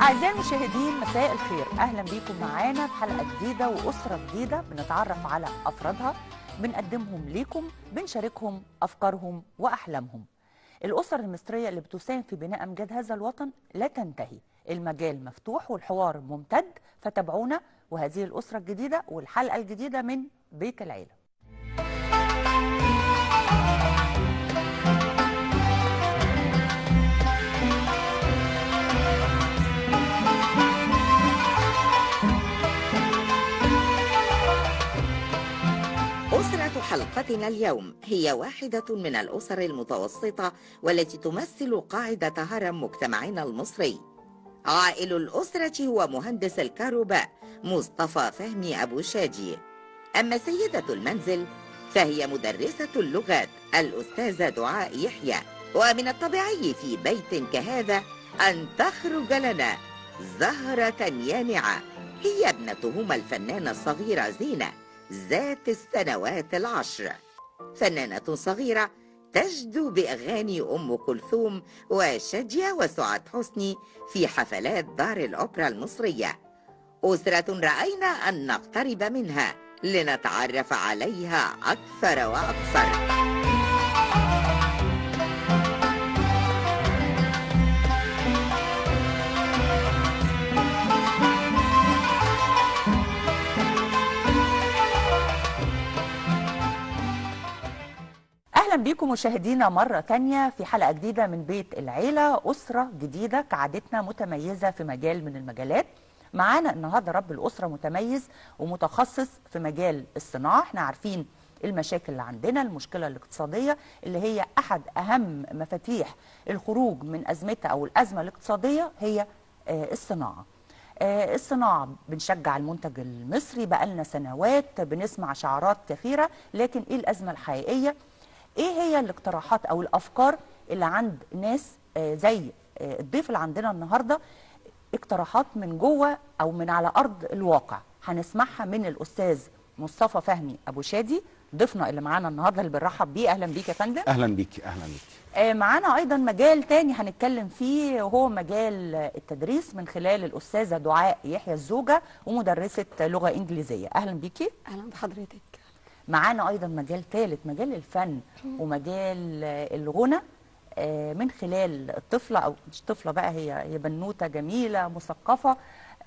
أعزائي المشاهدين مساء الخير أهلا بيكم معانا في حلقة جديدة وأسرة جديدة بنتعرف على أفرادها بنقدمهم ليكم بنشاركهم أفكارهم وأحلامهم الأسر المصرية اللي بتساهم في بناء أمجاد هذا الوطن لا تنتهي المجال مفتوح والحوار ممتد فتابعونا وهذه الأسرة الجديدة والحلقة الجديدة من بيت العيلة أسرة حلقتنا اليوم هي واحدة من الأسر المتوسطة والتي تمثل قاعدة هرم مجتمعنا المصري عائل الأسرة هو مهندس الكهرباء مصطفى فهمي أبو شاجي أما سيدة المنزل فهي مدرسة اللغات الأستاذة دعاء يحيى ومن الطبيعي في بيت كهذا أن تخرج لنا زهرة يانعة هي ابنتهما الفنانة الصغيرة زينة ذات السنوات العشر فنانة صغيرة تجدو بأغاني أم كلثوم وشادية وسعاد حسني في حفلات دار الأوبرا المصرية أسرة رأينا أن نقترب منها لنتعرف عليها أكثر وأكثر اهلا بيكم مشاهدينا مره تانية في حلقه جديده من بيت العيله اسره جديده كعادتنا متميزه في مجال من المجالات معانا النهارده رب الاسره متميز ومتخصص في مجال الصناعه احنا عارفين المشاكل اللي عندنا المشكله الاقتصاديه اللي هي احد اهم مفاتيح الخروج من ازمتها او الازمه الاقتصاديه هي آه، الصناعه آه، الصناعة بنشجع المنتج المصري بقالنا سنوات بنسمع شعارات كثيرة لكن ايه الأزمة الحقيقية ايه هي الاقتراحات او الافكار اللي عند ناس آه، زي آه، الضيف اللي عندنا النهارده اقتراحات من جوه او من على ارض الواقع هنسمعها من الاستاذ مصطفى فهمي ابو شادي ضيفنا اللي معانا النهارده اللي بنرحب بيه اهلا بيك يا فندم اهلا بيكي اهلا بيكي آه، معانا ايضا مجال تاني هنتكلم فيه وهو مجال التدريس من خلال الاستاذه دعاء يحيى الزوجه ومدرسه لغه انجليزيه اهلا بيكي اهلا بحضرتك معانا ايضا مجال ثالث مجال الفن ومجال آه، الغنى آه، من خلال الطفله او مش طفله بقى هي هي بنوته جميله مثقفه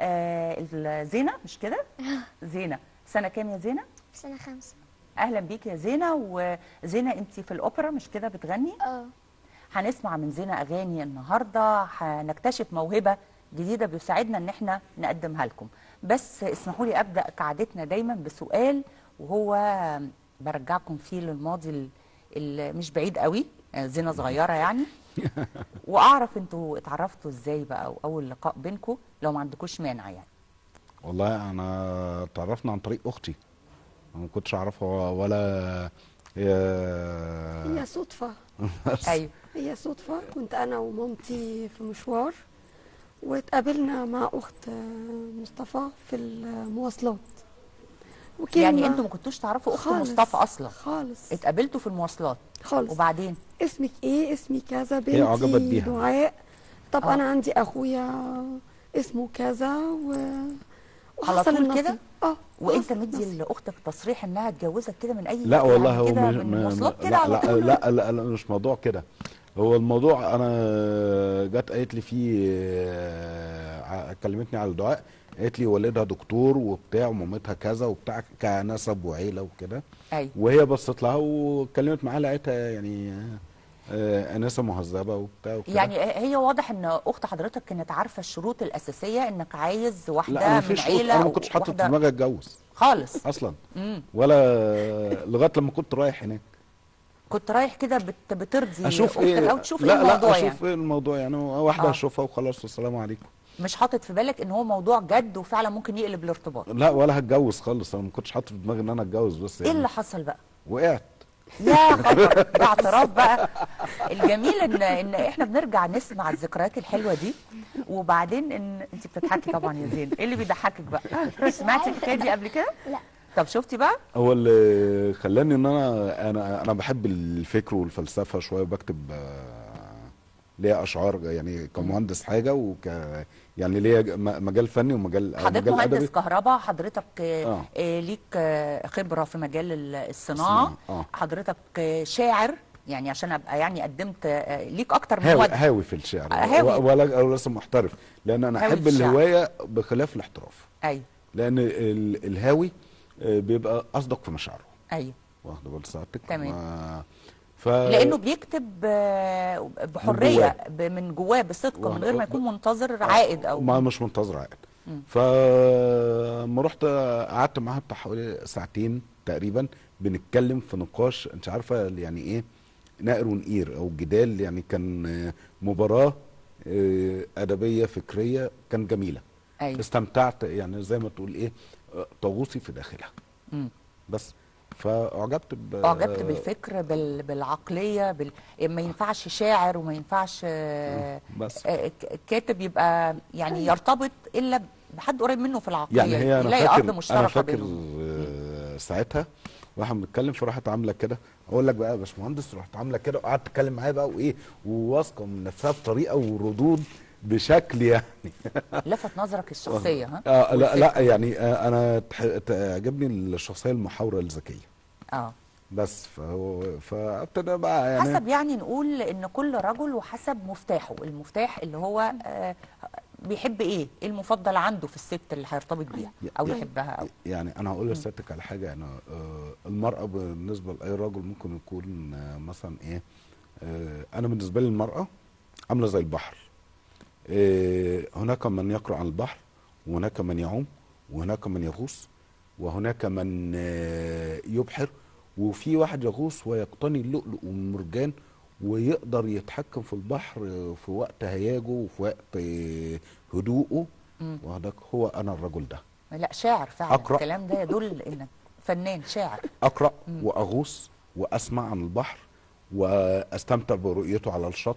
آه، زينه مش كده زينه سنه كام يا زينه في سنة خمسة اهلا بيك يا زينه وزينه انت في الاوبرا مش كده بتغني اه هنسمع من زينة أغاني النهاردة هنكتشف موهبة جديدة بيساعدنا إن احنا نقدمها لكم بس اسمحوا لي أبدأ كعادتنا دايما بسؤال وهو برجعكم فيه للماضي ال- ال- مش بعيد قوي آه، زينة صغيرة يعني وأعرف انتوا اتعرفتوا ازاي بقى أو أول لقاء بينكم لو ما عندكوش مانع يعني والله انا اتعرفنا عن طريق اختي انا ما كنتش اعرفها ولا هي هي صدفة أيوه هي صدفة كنت أنا ومامتي في مشوار واتقابلنا مع أخت مصطفى في المواصلات وكلمة يعني انتوا ما كنتوش تعرفوا أخت خالص، مصطفى أصلا خالص اتقابلتوا في المواصلات خالص وبعدين اسمك ايه اسمي كذا هي أعجبت بنتي بيها. دعاء طب آه. أنا عندي أخويا اسمه كذا و على طول النصيب. كده؟ اه وانت حصل مدي النصيب. لاختك تصريح انها اتجوزت كده من اي لا يعني والله هو كده مش من م- المواصلات كده لا على لا, طول لا لا لا مش موضوع كده هو الموضوع انا جت قالت لي فيه آه، ع- كلمتني على الدعاء قالت لي والدها دكتور وبتاع ومامتها كذا وبتاع كنسب وعيله وكده ايوه وهي بصت لها واتكلمت معاها لقيتها يعني آه، انسه مهذبه وبتاع وكده يعني هي واضح ان اخت حضرتك كانت عارفه الشروط الاساسيه انك عايز لا واحده انا من مفيش عيله انا ما أو كنتش حاطط في واحدة دماغي اتجوز خالص اصلا امم ولا لغايه لما كنت رايح هناك كنت رايح كده بت- بترضي اشوف اختك ايه او تشوف لا ايه الموضوع لا يعني اشوف ايه الموضوع يعني واحده آه. اشوفها وخلاص والسلام عليكم مش حاطط في بالك ان هو موضوع جد وفعلا ممكن يقلب الارتباط لا ولا هتجوز خالص انا ما كنتش حاطط في دماغي ان انا اتجوز بس ايه يعني اللي حصل بقى وقعت يا خبر ده اعتراف بقى الجميل ان ان احنا بنرجع نسمع الذكريات الحلوه دي وبعدين ان انت بتضحكي طبعا يا زين ايه اللي بيضحكك بقى سمعتي الحكايه دي قبل كده لا طب شفتي بقى هو اللي خلاني ان انا انا انا بحب الفكر والفلسفه شويه بكتب آه، ليا اشعار يعني كمهندس حاجه وك يعني ليا ج- م- مجال فني ومجال أو حضرتك مجال مهندس ادبي كهرباء حضرتك آه. آه. آه ليك آه خبره في مجال ال- الصناعه الصناعة، آه. حضرتك آه شاعر يعني عشان ابقى يعني قدمت آه ليك اكتر من هاوي وجه هاوي في الشعر هاوي. و- ولا أو لسه محترف لان انا هاوي احب في الشعر. الهوايه بخلاف الاحتراف ايوه لان ال- الهاوي آه، بيبقى اصدق في مشاعره ايوه واخد بال سعادتك تمام. ما- ف لانه بيكتب آه، بحريه ب- من جواه بصدق من غير ما يكون منتظر عائد او ما مش منتظر عائد فما رحت قعدت معاها بتاع حوالي ساعتين تقريبا بنتكلم في نقاش انت عارفه يعني ايه نائر ونقير او جدال يعني كان آه، مباراه آه، ادبيه فكريه كان جميله ايوه استمتعت يعني زي ما تقول ايه آه، طاووسي في داخلها مم. بس فاعجبت ب اعجبت بالفكر بال... بالعقليه بال... ما ينفعش شاعر وما ينفعش آه، بس آه، ك- كاتب يبقى يعني يرتبط الا بحد قريب منه في العقليه يعني هي انا يلاقي فاكر ارض مشتركه انا فاكر بينهم آه، ساعتها واحنا بنتكلم فراحت عامله كده اقول لك بقى يا باشمهندس رحت عامله كده وقعدت اتكلم معاها بقى وايه وواثقه من نفسها بطريقه وردود بشكل يعني لفت نظرك الشخصيه ها آه لا والفكر. لا يعني آه انا تح- تعجبني الشخصيه المحاوره الذكيه اه بس فهو فابتدى بقى يعني حسب يعني نقول ان كل رجل وحسب مفتاحه المفتاح اللي هو آه بيحب ايه ايه المفضل عنده في الست اللي هيرتبط بيها او يحبها او يعني انا هقول لسيادتك على حاجه انا آه المراه بالنسبه لاي رجل ممكن يكون آه مثلا ايه آه انا بالنسبه لي المراه عامله زي البحر آه هناك من يقرا عن البحر وهناك من يعوم وهناك من يغوص وهناك من آه يبحر وفي واحد يغوص ويقتني اللؤلؤ والمرجان ويقدر يتحكم في البحر آه، في وقت هياجه وفي وقت آه، هدوءه وهذاك هو انا الرجل ده لا شاعر فعلا أقرأ. الكلام ده يدل انك فنان شاعر اقرا واغوص واسمع عن البحر واستمتع برؤيته على الشط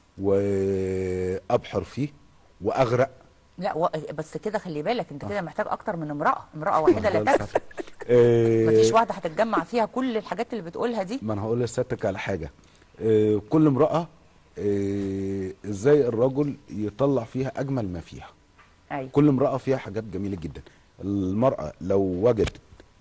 وابحر فيه واغرق لا و... بس كده خلي بالك انت كده محتاج اكتر من امراه امراه واحده لا تكفي آه، مفيش واحده هتتجمع فيها كل الحاجات اللي بتقولها دي ما انا هقول لسيادتك على حاجه آه، كل امراه آه، ازاي الرجل يطلع فيها اجمل ما فيها ايوه كل امراه فيها حاجات جميله جدا المراه لو وجدت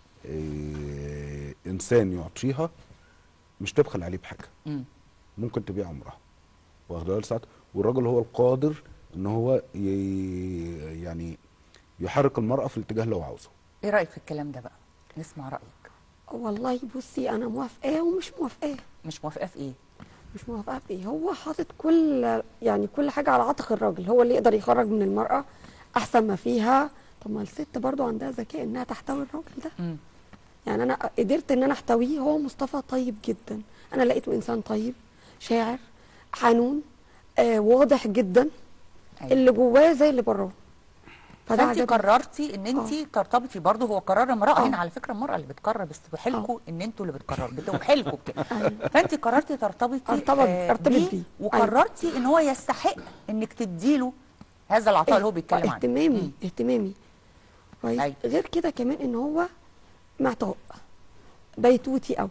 آه، انسان يعطيها مش تبخل عليه بحاجه مم. ممكن تبيع عمرها واخد بالك ساعات والراجل هو القادر ان هو ي... يعني يحرك المراه في الاتجاه اللي هو عاوزه ايه رايك في الكلام ده بقى نسمع رايك والله بصي انا موافقاه ومش موافقاه مش موافقه في ايه مش موافقه في ايه هو حاطط كل يعني كل حاجه على عاتق الراجل هو اللي يقدر يخرج من المراه احسن ما فيها طب ما الست برضو عندها ذكاء انها تحتوي الراجل ده مم. يعني انا قدرت ان انا احتويه هو مصطفى طيب جدا انا لقيته انسان طيب شاعر حنون آه واضح جدا أيوة. اللي جواه زي اللي براه فده فانت عجبني قررتي ان انت ترتبطي برضه هو قرار امراه آه. هنا على فكره المراه اللي بتقرر بس بحيلكم ان انتوا اللي بتقرروا بتوحيلكم كده فانت قررتي ترتبطي أرتبط- أرتبط بيه بيه. وقررتي ان هو يستحق انك تديله هذا العطاء اللي هو بيتكلم عنه اهتمامي مم. اهتمامي كويس أيوة. غير كده كمان ان هو معطاء بيتوتي قوي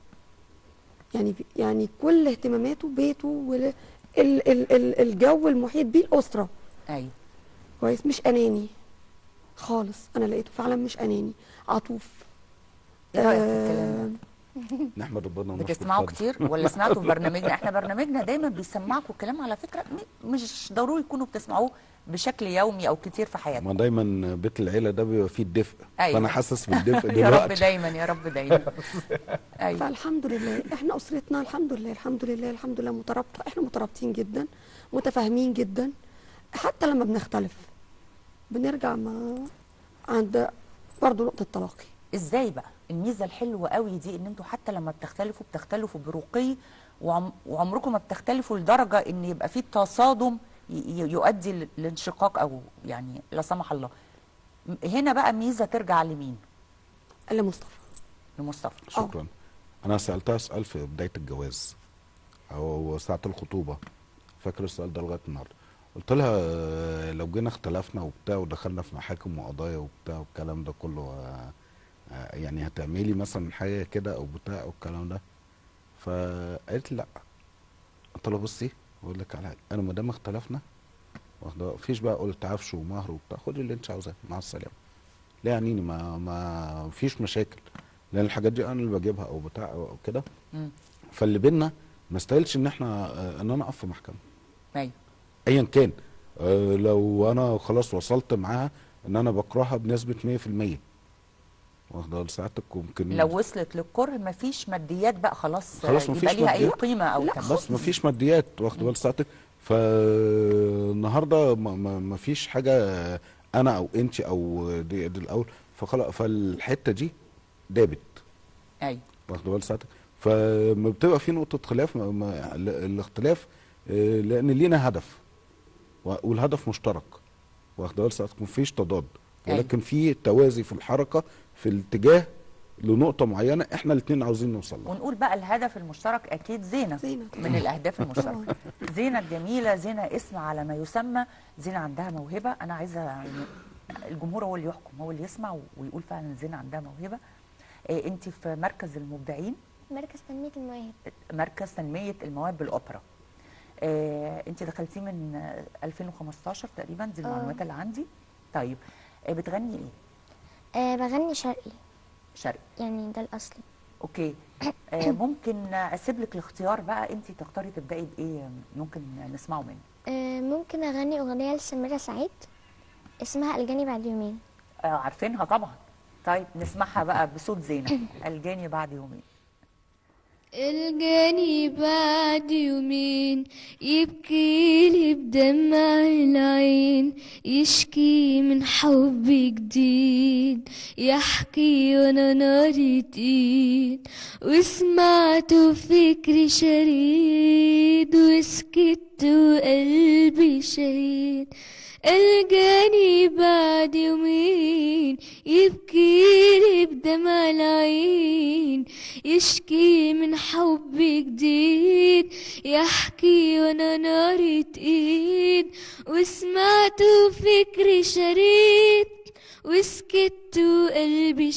يعني يعني كل اهتماماته بيته وال ال ال ال الجو المحيط بيه الاسره ايوه كويس مش اناني خالص انا لقيته فعلا مش اناني عطوف ايه رايك في الكلام ده نحمد ربنا ونشكر بتسمعوا فضله. كتير ولا سمعتوا في برنامجنا احنا برنامجنا دايما بيسمعكم الكلام على فكره م- مش ضروري تكونوا بتسمعوه بشكل يومي او كتير في حياتكم ما دايما بيت العيله ده بيبقى فيه الدفء أيوة. فانا حاسس بالدفء يا رب دلوقتي دايما يا رب دايما ايوه فالحمد لله احنا اسرتنا الحمد لله الحمد لله الحمد لله مترابطه احنا مترابطين جدا متفاهمين جدا حتى لما بنختلف بنرجع مع عند برضه نقطه تلاقي ازاي بقى الميزه الحلوه قوي دي ان انتوا حتى لما بتختلفوا بتختلفوا برقي وعم وعمركم ما بتختلفوا لدرجه ان يبقى في تصادم ي- ي- يؤدي ل- لانشقاق او يعني لا سمح الله م- هنا بقى ميزه ترجع لمين الا مصطفى لمصطفى شكرا انا سالتها سؤال في بدايه الجواز او ساعه الخطوبه فاكر السؤال ده لغايه النهارده قلت لها آه، لو جينا اختلفنا وبتاع ودخلنا في محاكم وقضايا وبتاع والكلام ده كله آه، آه، يعني هتعملي مثلا حاجه كده او بتاع او الكلام ده فقالت لي لا قلت لها بصي اقول لك على حاجه انا ما دام اختلفنا واخده مفيش بقى قلت عفش ومهر وبتاع خدي اللي انت عاوزاه مع السلامه لا يعنيني ما ما فيش مشاكل لان الحاجات دي انا اللي بجيبها او بتاع او كده مم. فاللي بينا ما استاهلش ان احنا آه، ان انا اقف في محكمه ايوه ايا كان آه، لو انا خلاص وصلت معاها ان انا بكرهها بنسبه 100% واخده ساعتك ممكن لو وصلت للكره مفيش ماديات بقى خلاص, خلاص يبقى مفيش ليها اي ماديات. قيمه او لا، ثمن بس مفيش ماديات واخد بال ساعتك فالنهارده ما- ما ما فيش حاجه انا او انت او دي, دي الاول فخلاص فالحته دي دابت ايوه واخد بال ساعتك فما بتبقى في نقطه خلاف ما ما ال- الاختلاف آه، لان لينا هدف و- والهدف مشترك واخد بال ساعتك مفيش تضاد أيوة. ولكن في توازي في الحركه في الاتجاه لنقطه معينه احنا الاثنين عاوزين نوصل لها ونقول بقى الهدف المشترك اكيد زينه زينة من الاهداف المشتركه زينه الجميله زينه اسم على ما يسمى زينه عندها موهبه انا عايزه يعني الجمهور هو اللي يحكم هو اللي يسمع ويقول فعلا زينه عندها موهبه إيه انت في مركز المبدعين مركز تنمية المواهب مركز تنميه المواهب بالاوبرا إيه انت دخلتيه من آه، 2015 تقريبا دي المعلومات اللي عندي طيب إيه بتغني ايه أه بغني شرقي شرقي يعني ده الأصلي اوكي آه ممكن اسيب لك الاختيار بقى انت تختاري تبداي بايه ممكن نسمعه منك أه ممكن أغني أغنية لسميرة سعيد اسمها الجاني بعد يومين آه عارفينها طبعا طيب نسمعها بقى بصوت زينة الجاني بعد يومين الجاني بعد يومين يبكيلي بدمع العين يشكي من حب جديد يحكي وانا ناري تقيل وسمعت فكري شريد وسكت وقلبي شهيد الجاني بعد يومين يبكيلي بدمع العين يشكي من حب جديد يحكي وانا ناري تقيد وسمعت فكري شريد وسكت وقلبي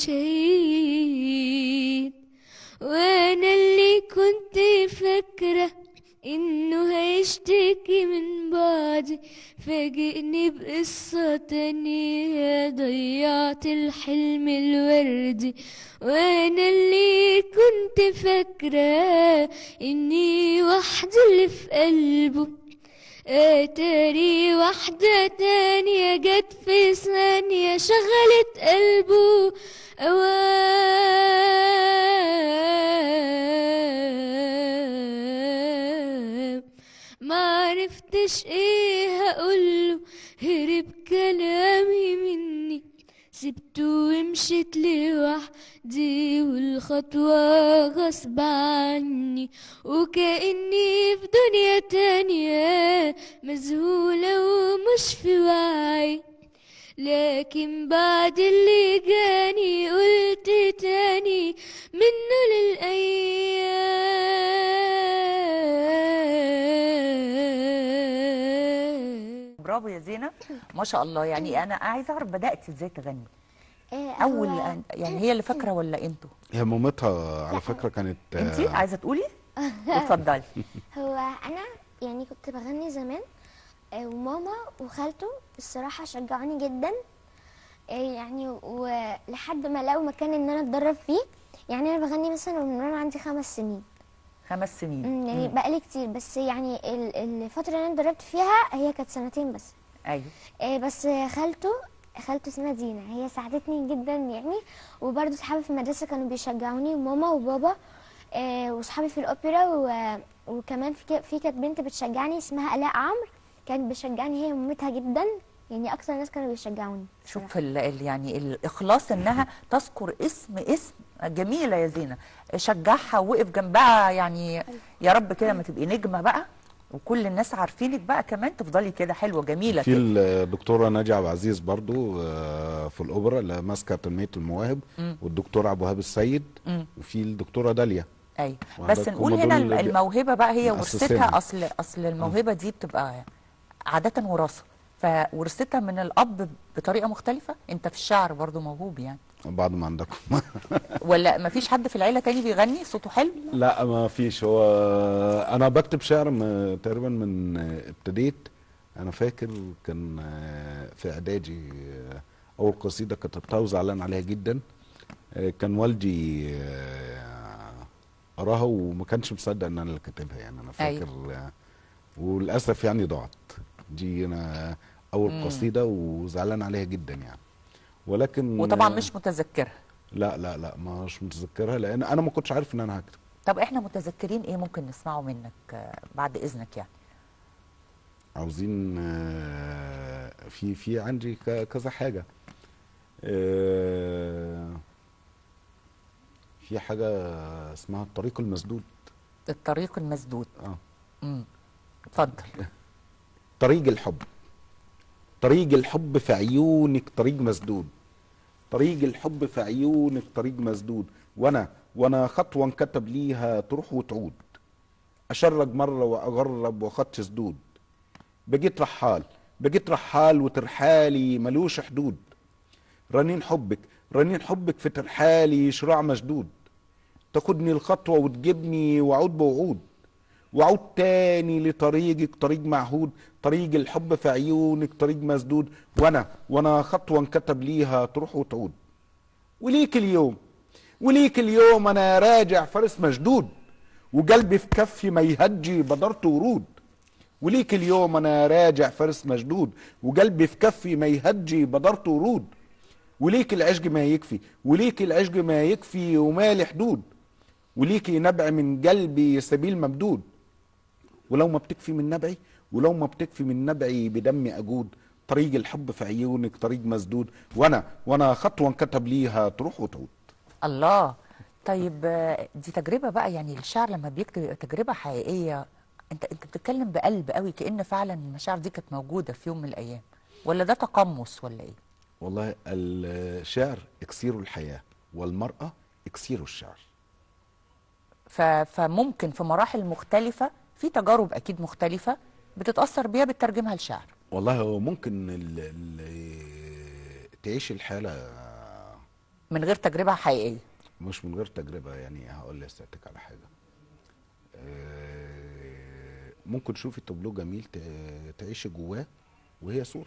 شهيد وانا اللي كنت فاكره انه هيشتكي من بعدي فاجئني بقصة تانية ضيعت الحلم الوردي وانا اللي كنت فاكرة اني وحدي اللي في قلبه اتاري واحدة تانية جت في ثانية شغلت قلبه أوام ما عرفتش ايه هقوله هرب كلامي مني سبته ومشيت لوحدي والخطوة غصب عني وكأني في دنيا تانية مذهولة ومش في وعي لكن بعد اللي جاني قلت تاني منه للأيام برافو يا زينة ما شاء الله يعني انا عايزه اعرف بداتي ازاي تغني أه اول هو- يعني هي اللي فاكره ولا انتوا هي مامتها على فكره كانت انت آه، عايزه تقولي اتفضلي هو انا يعني كنت بغني زمان آه، وماما وخالته الصراحه شجعوني جدا آه، يعني ولحد ما لقوا مكان ان انا اتدرب فيه يعني انا بغني مثلا من وانا عندي خمس سنين خمس سنين أمم، يعني مم. بقالي كتير بس يعني ال- الفتره اللي انا اتدربت فيها هي كانت سنتين بس ايوه آه، بس خالته خالته اسمها دينا هي ساعدتني جدا يعني وبرضه صحابي في المدرسه كانوا بيشجعوني وماما وبابا آه، وصحابي في الاوبرا و- وكمان في ك- في كانت بنت بتشجعني اسمها الاء عمرو كانت بتشجعني هي ومامتها جدا يعني اكتر ناس كانوا بيشجعوني شوف ال ال يعني الاخلاص انها تذكر اسم اسم جميله يا زينه شجعها ووقف جنبها يعني يا رب كده ما تبقي نجمه بقى وكل الناس عارفينك بقى كمان تفضلي كده حلوه جميله في كده الدكتوره ناجي عبد العزيز برضو آه، في الاوبرا اللي ماسكه تنميه المواهب مم. والدكتور عبد الوهاب السيد مم. وفي الدكتوره داليا ايوه وعندك بس هم نقول دول هنا اللي بي- الموهبه بقى هي مؤسسينها. ورثتها اصل اصل الموهبه دي بتبقى عاده وراثه فورثتها من الاب بطريقه مختلفه انت في الشعر برضو موهوب يعني بعد ما عندكم ولا ما فيش حد في العيله تاني بيغني صوته حلو لا ما فيش هو انا بكتب شعر م- تقريبا من ابتديت انا فاكر كان في اعدادي اول قصيده كتبتها وزعلان عليها جدا كان والدي قراها وما كانش مصدق ان انا اللي كاتبها يعني انا فاكر وللاسف يعني ضاعت دي انا اول قصيده وزعلان عليها جدا يعني ولكن وطبعا مش متذكرها لا لا لا مش متذكرها لان انا ما كنتش عارف ان انا هكتب طب احنا متذكرين ايه ممكن نسمعه منك آه، بعد اذنك يعني عاوزين آه، في في عندي ك- كذا حاجة آه، في حاجة اسمها الطريق المسدود الطريق المسدود اه امم اتفضل طريق الحب طريق الحب في عيونك طريق مسدود طريق الحب في عيونك طريق مسدود وانا وانا خطوة انكتب ليها تروح وتعود اشرج مرة واغرب وخط سدود بقيت رحال بقيت رحال وترحالي ملوش حدود رنين حبك رنين حبك في ترحالي شراع مشدود تاخدني الخطوة وتجيبني وعود بوعود وعود تاني لطريقك طريق معهود طريق الحب في عيونك طريق مسدود وانا وانا خطوة انكتب ليها تروح وتعود وليك اليوم وليك اليوم انا راجع فارس مشدود وقلبي في كفي ما يهجي بدرت ورود وليك اليوم انا راجع فارس مشدود وقلبي في كفي ما يهجي بدرت ورود وليك العشق ما يكفي وليك العشق ما يكفي ومالي حدود وليكي نبع من قلبي سبيل ممدود ولو ما بتكفي من نبعي ولو ما بتكفي من نبعي بدمي اجود طريق الحب في عيونك طريق مسدود وانا وانا خطوه انكتب ليها تروح وتعود الله طيب آه، دي تجربه بقى يعني الشعر لما بيكتب يبقى تجربه حقيقيه انت انت بتتكلم بقلب قوي كأن فعلا المشاعر دي كانت موجوده في يوم من الايام ولا ده تقمص ولا ايه والله الشعر اكسير الحياه والمراه اكسير الشعر ف... فممكن في مراحل مختلفه في تجارب اكيد مختلفه بتتاثر بيها بتترجمها لشعر والله هو ممكن ال ال تعيش الحاله من غير تجربه حقيقيه مش من غير تجربة يعني هقول لسيادتك على حاجة آه، ممكن تشوفي طابلو جميل ت- تعيشي جواه وهي صورة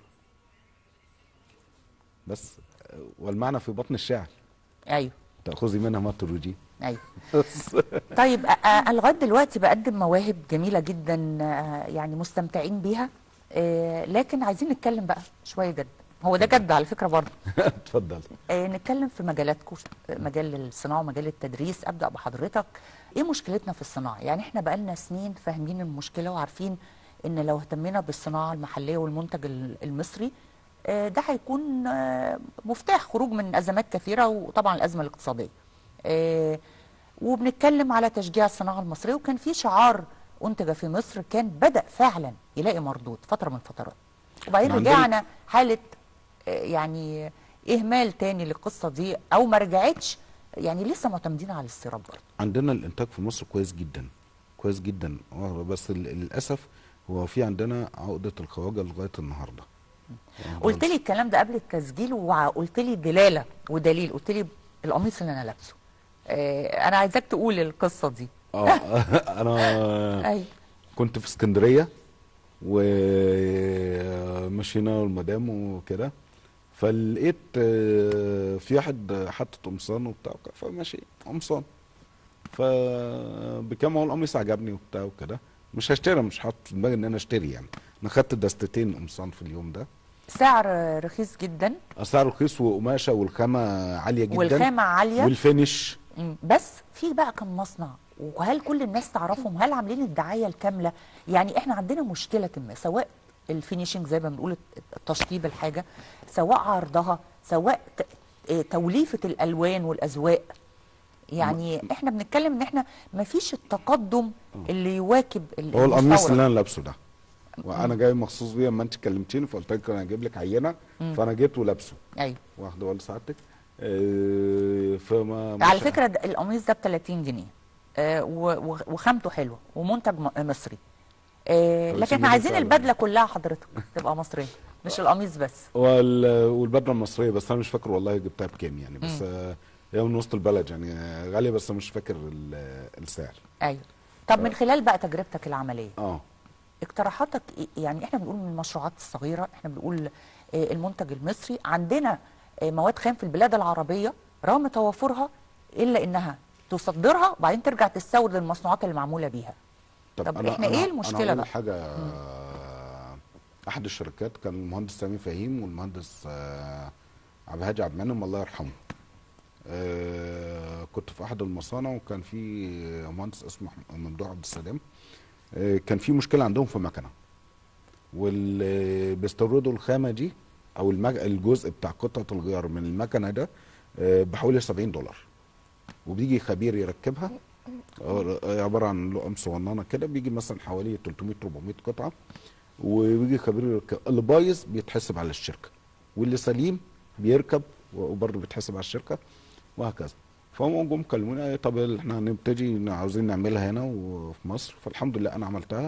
بس آه، والمعنى في بطن الشعر ايوه تأخذي منها ما تريدين ايوه بس طيب أ- أ- أنا لغايه دلوقتي بقدم مواهب جميله جدا آه، يعني مستمتعين بيها آه، لكن عايزين نتكلم بقى شويه جد هو ده جد على فكره برضه اتفضل آه، نتكلم في مجالاتكم مجال الصناعه ومجال التدريس ابدا بحضرتك ايه مشكلتنا في الصناعه يعني احنا بقالنا سنين فاهمين المشكله وعارفين ان لو اهتمينا بالصناعه المحليه والمنتج ال- المصري آه، ده هيكون آه، مفتاح خروج من ازمات كثيره وطبعا الازمه الاقتصاديه آه، وبنتكلم على تشجيع الصناعه المصريه وكان في شعار انتج في مصر كان بدا فعلا يلاقي مردود فتره من الفترات وبعدين إحنا عندنا- رجعنا حاله آه، يعني اهمال تاني للقصه دي او ما رجعتش يعني لسه معتمدين على الاستيراد برضه عندنا الإنتاج في مصر كويس جدا كويس جدا آه، بس ال- للأسف هو في عندنا عقدة الخواجة لغاية النهاردة قلت لي الكلام ده قبل التسجيل وقلت لي دلاله ودليل قلت لي القميص اللي انا لابسه آه، انا عايزاك تقول القصه دي اه انا ايوه كنت في اسكندريه ومشينا المدام وكده فلقيت آه، في واحد حاطط قمصان وبتاع فماشي قمصان فبكام هو القميص عجبني وبتاع وكده مش هشتري مش حاطط في دماغي ان انا اشتري يعني انا خدت دستتين قمصان في اليوم ده سعر رخيص جدا اسعار رخيص وقماشه والخامه عاليه جدا والخامه عاليه والفينش مم. بس في بقى كم مصنع وهل كل الناس تعرفهم هل عاملين الدعايه الكامله يعني احنا عندنا مشكله ما سواء الفينيشنج زي ما بنقول التشطيب الحاجه سواء عرضها سواء ت- آه، توليفه الالوان والاذواق يعني احنا بنتكلم ان احنا ما فيش التقدم اللي يواكب ال- هو القميص المستورد. اللي انا لابسه ده وانا جاي مخصوص بيه اما انت كلمتيني فقلت لك انا هجيب لك عينه فانا جيت ولابسه ايوه واخده بال سعادتك آه، فما على مش- فكره ده- القميص ده ب 30 جنيه آه، و- و- وخامته حلوه ومنتج م- مصري آه طب لكن احنا سيبيني عايزين فعلا. البدله كلها حضرتك تبقى مصريه مش القميص بس وال- والبدله المصريه بس انا مش فاكر والله جبتها بكام يعني بس آه، هي من وسط البلد يعني آه، غاليه بس مش فاكر ال- السعر ايوه طب من خلال بقى تجربتك العمليه اه اقتراحاتك إيه؟ يعني احنا بنقول من المشروعات الصغيره احنا بنقول آه، المنتج المصري عندنا آه، مواد خام في البلاد العربيه رغم توافرها الا انها تصدرها وبعدين ترجع تستورد المصنوعات اللي معموله بيها طب إحنا إيه المشكلة أنا أقول بقى؟ حاجه آه، احد الشركات كان المهندس سامي فهيم والمهندس آه، عبد الهادي عبد المنعم الله يرحمه آه، كنت في احد المصانع وكان في مهندس اسمه أحم- ممدوح عبد السلام آه، كان في مشكله عندهم في مكنه واللي بيستوردوا الخامه دي او المج... الجزء بتاع قطعه الغيار من المكنه ده آه، بحوالي 70 دولار وبيجي خبير يركبها آه، عباره عن لقم صغننه كده بيجي مثلا حوالي 300 400 قطعه وبيجي خبير يركب اللي بايظ بيتحسب على الشركه واللي سليم بيركب وبرضه بيتحسب على الشركه وهكذا فهم جم كلمونا إيه طب احنا هنبتدي عاوزين نعملها هنا وفي مصر فالحمد لله انا عملتها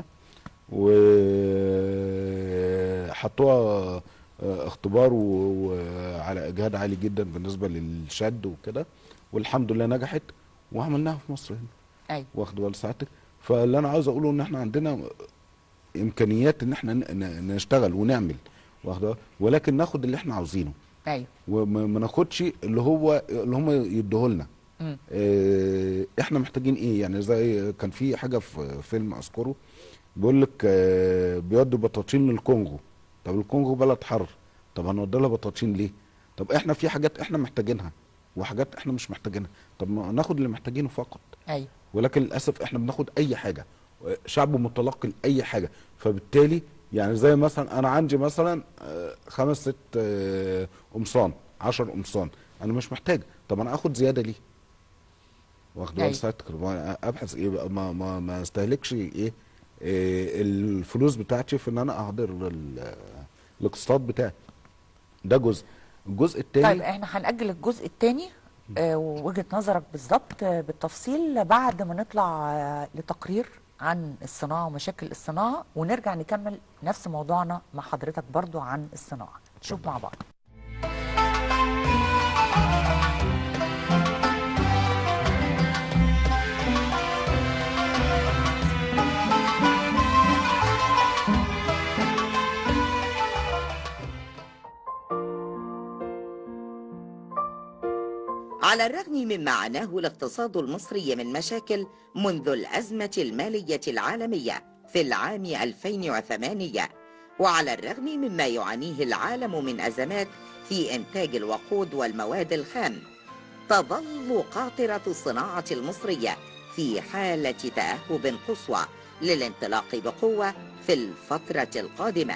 وحطوها اختبار و- وعلى اجهاد عالي جدا بالنسبه للشد وكده والحمد لله نجحت وعملناها في مصر هنا ايوه واخد بال ساعتك فاللي انا عاوز اقوله ان احنا عندنا امكانيات ان احنا ن- ن- نشتغل ونعمل واخد بال؟ ولكن ناخد اللي احنا عاوزينه ايوه وما ما ناخدش اللي هو اللي هم يدوه لنا مم. اه احنا محتاجين ايه يعني زي كان في حاجه في فيلم اذكره بيقول لك اه بيودوا بطاطين للكونغو طب الكونغو بلد حر طب هنودي لها بطاطين ليه طب احنا في حاجات احنا محتاجينها وحاجات احنا مش محتاجينها طب ما ناخد اللي محتاجينه فقط ايوه ولكن للاسف احنا بناخد اي حاجه شعب متلقي لاي حاجه فبالتالي يعني زي مثلا انا عندي مثلا آه، خمس ست آه، قمصان 10 قمصان انا مش محتاج طب انا اخد زياده ليه واخد أيوة. بال ساعتك ما ابحث ايه بقى ما ما ما استهلكش ايه آه، الفلوس بتاعتي في ان انا احضر ال- الاقتصاد بتاعي ده جزء الجزء الثاني طيب احنا هنأجل الجزء الثاني ووجهة نظرك بالظبط آه، بالتفصيل بعد ما نطلع آه، لتقرير عن الصناعة ومشاكل الصناعة ونرجع نكمل نفس موضوعنا مع حضرتك برضو عن الصناعة نشوف مع بعض على الرغم مما عناه الاقتصاد المصري من مشاكل منذ الأزمة المالية العالمية في العام 2008 وعلى الرغم مما يعانيه العالم من أزمات في إنتاج الوقود والمواد الخام تظل قاطرة الصناعة المصرية في حالة تأهب قصوى للانطلاق بقوة في الفترة القادمة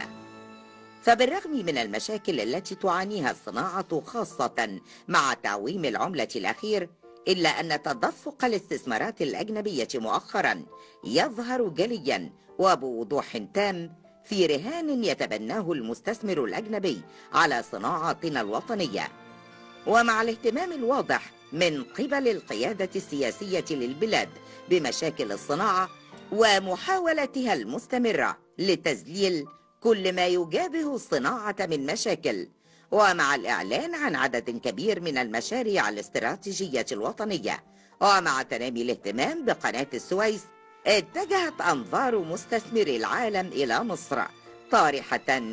فبالرغم من المشاكل التي تعانيها الصناعة خاصة مع تعويم العملة الأخير إلا أن تدفق الاستثمارات الأجنبية مؤخرا يظهر جليا وبوضوح تام في رهان يتبناه المستثمر الأجنبي على صناعتنا الوطنية ومع الاهتمام الواضح من قبل القيادة السياسية للبلاد بمشاكل الصناعة ومحاولتها المستمرة لتذليل كل ما يجابه الصناعة من مشاكل ومع الإعلان عن عدد كبير من المشاريع الاستراتيجية الوطنية ومع تنامي الاهتمام بقناة السويس اتجهت أنظار مستثمري العالم إلى مصر طارحة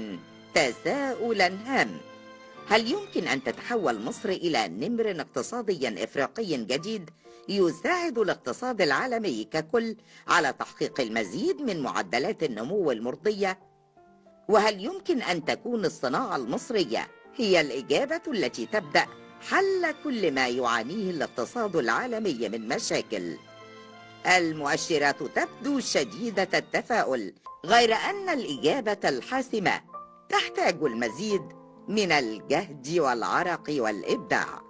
تساؤلا هام هل يمكن أن تتحول مصر إلى نمر اقتصادي إفريقي جديد يساعد الاقتصاد العالمي ككل على تحقيق المزيد من معدلات النمو المرضية؟ وهل يمكن أن تكون الصناعة المصرية هي الإجابة التي تبدأ حل كل ما يعانيه الاقتصاد العالمي من مشاكل؟ المؤشرات تبدو شديدة التفاؤل غير أن الإجابة الحاسمة تحتاج المزيد من الجهد والعرق والإبداع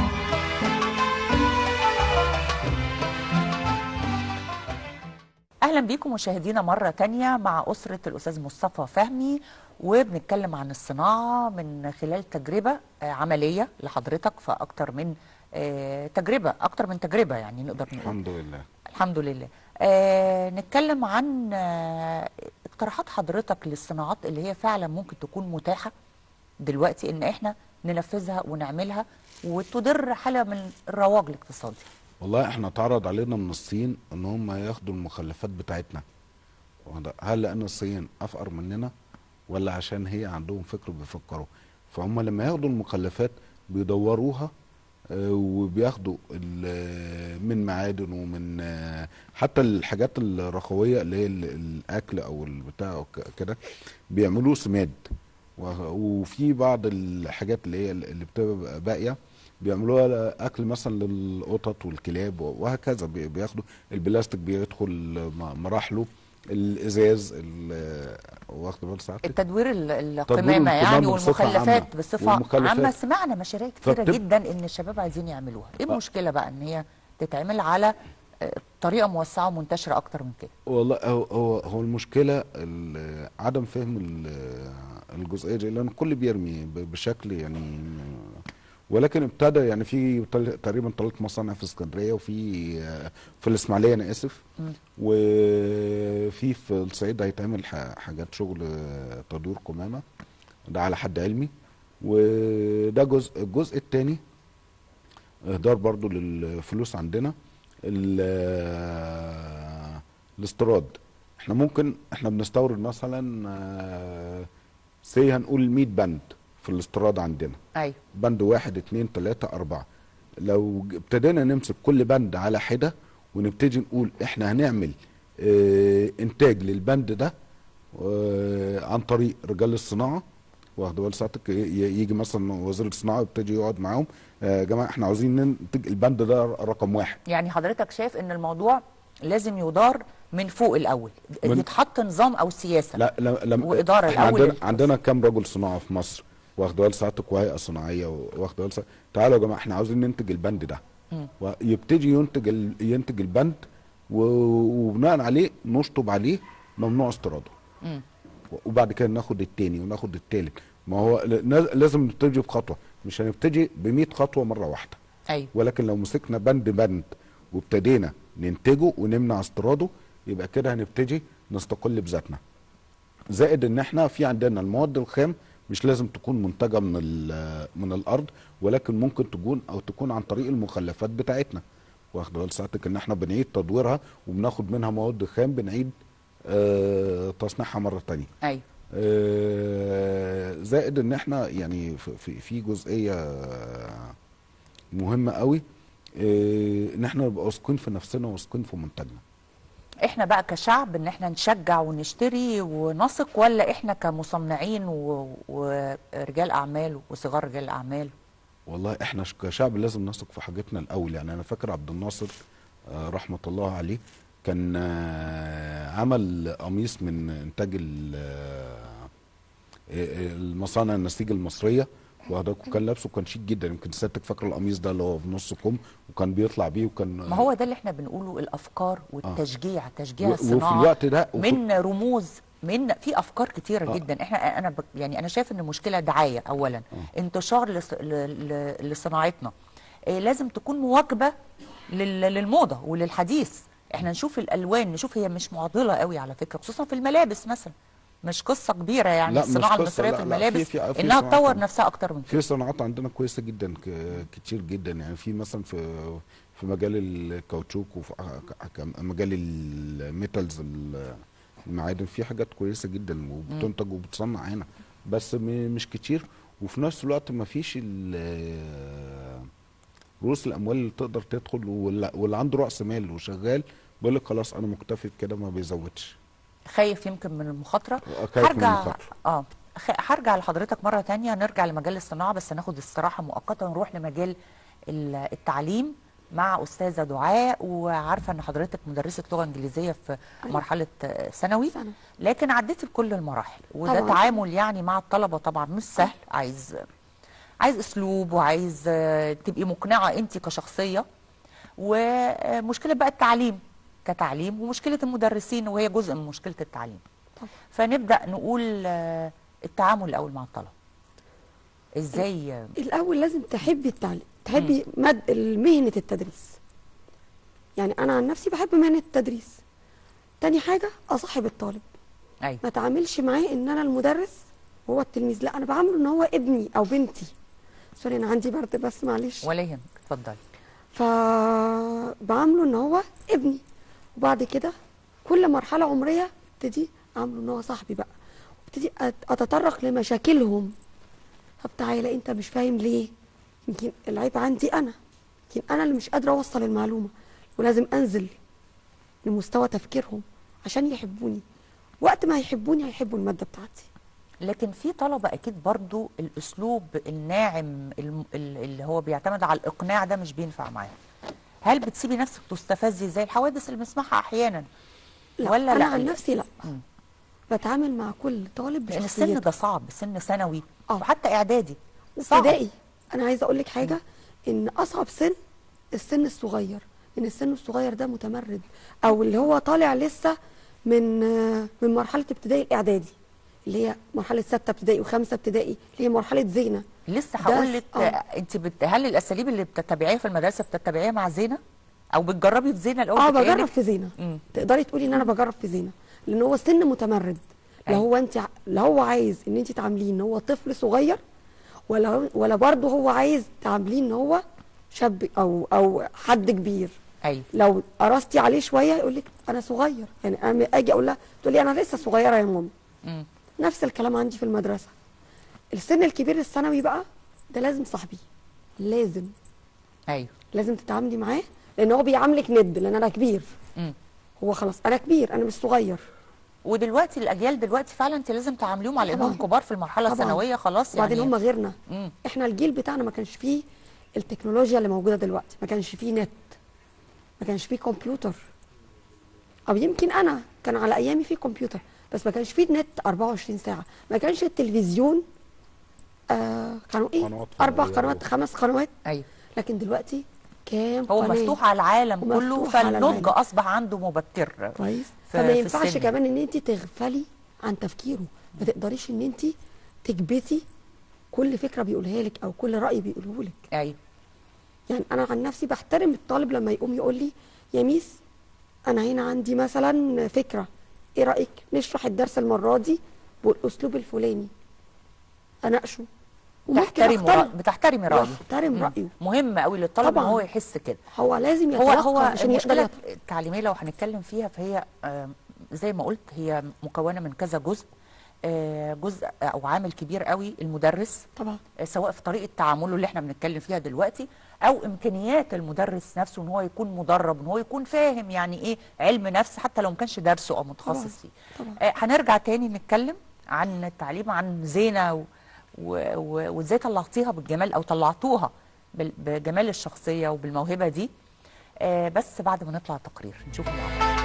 اهلا اهلا بيكم مشاهدينا مره تانية مع اسره الاستاذ مصطفى فهمي وبنتكلم عن الصناعه من خلال تجربه آه، عمليه لحضرتك في اكتر من آه، تجربه اكتر من تجربه يعني نقدر نقول الحمد لله الحمد لله آه نتكلم عن آه اقتراحات حضرتك للصناعات اللي هي فعلا ممكن تكون متاحه دلوقتي ان احنا ننفذها ونعملها وتدر حاله من الرواج الاقتصادي والله احنا اتعرض علينا من الصين ان هم ياخدوا المخلفات بتاعتنا وده- هل لان الصين افقر مننا ولا عشان هي عندهم فكر بيفكروا فهم لما ياخدوا المخلفات بيدوروها آه، وبياخدوا ال- من معادن ومن آه، حتى الحاجات الرخويه اللي هي ال- الاكل او البتاع أو ك- كده بيعملوه سماد وه- وفي بعض الحاجات اللي هي اللي بتبقى باقيه بيعملوها اكل مثلا للقطط والكلاب وهكذا بي- بياخدوا البلاستيك بيدخل م- مراحله الازاز ال- واخد بال ساعتك التدوير ال- القمامه القمامة يعني بصفة والمخلفات عامة. بصفه والمخلفات. عامه سمعنا مشاريع كتيره فبتب- جدا ان الشباب عايزين يعملوها ايه آه. المشكله بقى ان هي تتعمل على آه، طريقه موسعه ومنتشره اكتر من كده والله هو هو, هو المشكله ال- عدم فهم ال- الجزئيه دي لان الكل بيرمي ب- بشكل يعني ولكن ابتدى يعني في تل- تقريبا ثلاث مصانع في اسكندريه وفي آه، في الاسماعيليه انا اسف وفي في الصعيد هيتعمل ح- حاجات شغل آه، تدوير قمامه ده على حد علمي وده جزء الجزء الثاني اهدار برضو للفلوس عندنا ال- الاستيراد احنا ممكن احنا بنستورد مثلا آه، سي هنقول 100 بند في الاستيراد عندنا ايوه بند واحد اتنين تلاتة أربعة لو ج- ابتدينا نمسك كل بند على حدة ونبتدي نقول احنا هنعمل اه انتاج للبند ده اه عن طريق رجال الصناعة واخد بال ساعتك ي- ي- يجي مثلا وزير الصناعة يبتدي يقعد معاهم آه، يا جماعة احنا عاوزين ننتج البند ده رقم واحد يعني حضرتك شايف ان الموضوع لازم يدار من فوق الاول من- يتحط نظام او سياسه لا لا لما وإدارة احنا الأول عندنا للفلوس. عندنا كام رجل صناعه في مصر واخد بال ساعتك وهيئه صناعيه واخد بال ساعتك تعالوا يا جماعه احنا عاوزين ننتج البند ده ويبتدي ينتج ال... ينتج البند و... وبناء عليه نشطب عليه ممنوع استيراده وبعد كده ناخد التاني وناخد التالت ما هو ل- لازم نبتدي بخطوه مش هنبتدي ب 100 خطوه مره واحده ايوه ولكن لو مسكنا بند بند وابتدينا ننتجه ونمنع استيراده يبقى كده هنبتدي نستقل بذاتنا زائد ان احنا في عندنا المواد الخام مش لازم تكون منتجه من ال- من الارض ولكن ممكن تكون او تكون عن طريق المخلفات بتاعتنا واخد بال ساعتك ان احنا بنعيد تدويرها وبناخد منها مواد خام بنعيد آه تصنيعها مره تانية ايوه آه، زائد ان احنا يعني في- في في جزئيه مهمه قوي آه، ان احنا نبقى واثقين في نفسنا وواثقين في منتجنا احنا بقى كشعب ان احنا نشجع ونشتري ونثق ولا احنا كمصنعين و... ورجال اعمال وصغار رجال الاعمال والله احنا ش- كشعب لازم نثق في حاجتنا الاول يعني انا فاكر عبد الناصر آه، رحمه الله عليه كان آه، عمل قميص من انتاج ال- آه، المصانع النسيج المصريه وهذا كان لابسه كان شيك جدا يمكن سيادتك فاكر القميص ده اللي هو بنص كم وكان بيطلع بيه وكان ما هو ده اللي احنا بنقوله الافكار والتشجيع تشجيع و- وفي الصناعه الوقت ده- وفي- من رموز من في افكار كتيره آه. جدا احنا انا بك يعني انا شايف ان المشكله دعايه اولا انتشار لص... ل... ل... لصناعتنا إيه لازم تكون مواكبه لل... للموضه وللحديث احنا نشوف الالوان نشوف هي مش معضله قوي على فكره خصوصا في الملابس مثلا مش قصه كبيره يعني لا، مش الصناعه قصة، المصريه لا، في لا، الملابس في- في- في انها صناعات تطور عندنا. نفسها اكتر من كده في صناعات عندنا كويسه جدا ك- كتير جدا يعني في مثلا في في مجال الكاوتشوك وفي ك- ك- مجال الميتالز ال- المعادن في حاجات كويسه جدا وبتنتج وبتصنع هنا بس م- مش كتير وفي نفس الوقت ما فيش ال- رؤوس الاموال اللي تقدر تدخل واللي واللي عنده راس مال وشغال بيقول لك خلاص انا مكتفي بكده ما بيزودش خايف يمكن من المخاطره آه، خايف من هرجع المخاطرة. اه خ- هرجع لحضرتك مره تانية نرجع لمجال الصناعه بس ناخد استراحه مؤقته ونروح لمجال ال- التعليم مع استاذه دعاء وعارفه ان حضرتك مدرسه لغه انجليزيه في مرحله آه، ثانوي ثانوي. لكن عديتي بكل المراحل وده طبعاً. تعامل يعني مع الطلبه طبعا مش سهل عايز عايز اسلوب وعايز آه، تبقي مقنعه انت كشخصيه ومشكله بقى التعليم كتعليم ومشكله المدرسين وهي جزء من مشكله التعليم طبعا. فنبدا نقول آه، التعامل الاول مع الطلبه ازاي آه، الاول لازم تحبي التعليم تحبي مد مهنه التدريس يعني انا عن نفسي بحب مهنه التدريس تاني حاجه اصاحب الطالب ايوه ما تعاملش معاه ان انا المدرس وهو التلميذ لا انا بعامله ان هو ابني او بنتي سوري انا عندي برد بس معلش ولا يهمك اتفضلي فبعامله ان هو ابني وبعد كده كل مرحله عمريه ابتدي اعامله ان هو صاحبي بقى ابتدي أت- اتطرق لمشاكلهم طب تعالى انت مش فاهم ليه يمكن العيب عندي انا يمكن انا اللي مش قادره اوصل المعلومه ولازم انزل لمستوى تفكيرهم عشان يحبوني وقت ما يحبوني هيحبوا الماده بتاعتي لكن في طلبه اكيد برضو الاسلوب الناعم الم- ال- اللي هو بيعتمد على الاقناع ده مش بينفع معاه هل بتسيبي نفسك تستفزي زي الحوادث اللي بنسمعها احيانا لا ولا انا لا عن نفسي لا مم. بتعامل مع كل طالب لان السن بشخصيته ده صعب سن ثانوي آه. وحتى اعدادي صعب. ابتدائي انا عايزه اقول لك حاجه ان اصعب سن السن الصغير ان السن الصغير ده متمرد او اللي هو طالع لسه من آه، من مرحله ابتدائي الاعدادي اللي هي مرحله سته ابتدائي وخمسه ابتدائي اللي هي مرحله زينه لسه ده هقول لك آه. انت بت... هل الاساليب اللي بتتبعيها في المدرسه بتتبعيها مع زينه او بتجربي في زينه الاول اه بتلاقي بجرب إنك- في زينه مم. تقدري تقولي ان انا بجرب في زينه لان هو سن متمرد لا أيوة. هو انت ع- لا هو عايز ان انت تعامليه ان هو طفل صغير ولا ولا برضه هو عايز تعامليه ان هو شاب او او حد كبير ايوه لو قرصتي عليه شويه يقول لك انا صغير يعني انا اجي اقول لها تقول لي انا لسه صغيره يا ماما مم. نفس الكلام عندي في المدرسه السن الكبير الثانوي بقى ده لازم صاحبي لازم ايوه لازم تتعاملي معاه لان هو بيعاملك ند لان انا كبير مم. هو خلاص انا كبير انا مش صغير ودلوقتي الاجيال دلوقتي فعلا انت لازم تعامليهم على انهم طبعاً. كبار في المرحله طبعاً. الثانويه خلاص يعني وبعدين هم غيرنا مم. احنا الجيل بتاعنا ما كانش فيه التكنولوجيا اللي موجوده دلوقتي ما كانش فيه نت ما كانش فيه كمبيوتر او يمكن انا كان على ايامي فيه كمبيوتر بس ما كانش فيه نت 24 ساعه ما كانش التلفزيون آه كانوا ايه قنوات اربع فضائية قنوات خمس قنوات ايوه لكن دلوقتي كام هو قناة مفتوح على العالم ومفتوح كله على فالنضج العالم. اصبح عنده مبكر كويس في- فما في ينفعش السن. كمان ان انت تغفلي عن تفكيره ما تقدريش ان انت تكبتي كل فكره بيقولها لك او كل راي بيقوله لك ايوه يعني انا عن نفسي بحترم الطالب لما يقوم يقول لي يا ميس انا هنا عندي مثلا فكره ايه رايك نشرح الدرس المره دي بالاسلوب الفلاني اناقشه وممكن تحترمي أقتنع. رأي بتحترمي رايه واحترم مم. رايه مهم قوي للطالب ان طبعاً. هو يحس كده هو لازم هو يتلقى هو عشان يقدر المشكله يت- التعليميه لو هنتكلم فيها فهي آم، زي ما قلت هي مكونه من كذا جزء آه، جزء او عامل كبير قوي المدرس طبعا آه، سواء في طريقه تعامله اللي احنا بنتكلم فيها دلوقتي او امكانيات المدرس نفسه ان هو يكون مدرب ان هو يكون فاهم يعني ايه علم نفس حتى لو ما كانش درسه او متخصص طبعاً، فيه طبعاً. آه، هنرجع تاني نتكلم عن التعليم عن زينه و- و- و- وازاي طلعتيها بالجمال او طلعتوها بال- بجمال الشخصيه وبالموهبه دي آه، بس بعد ما نطلع تقرير نشوف مع بعض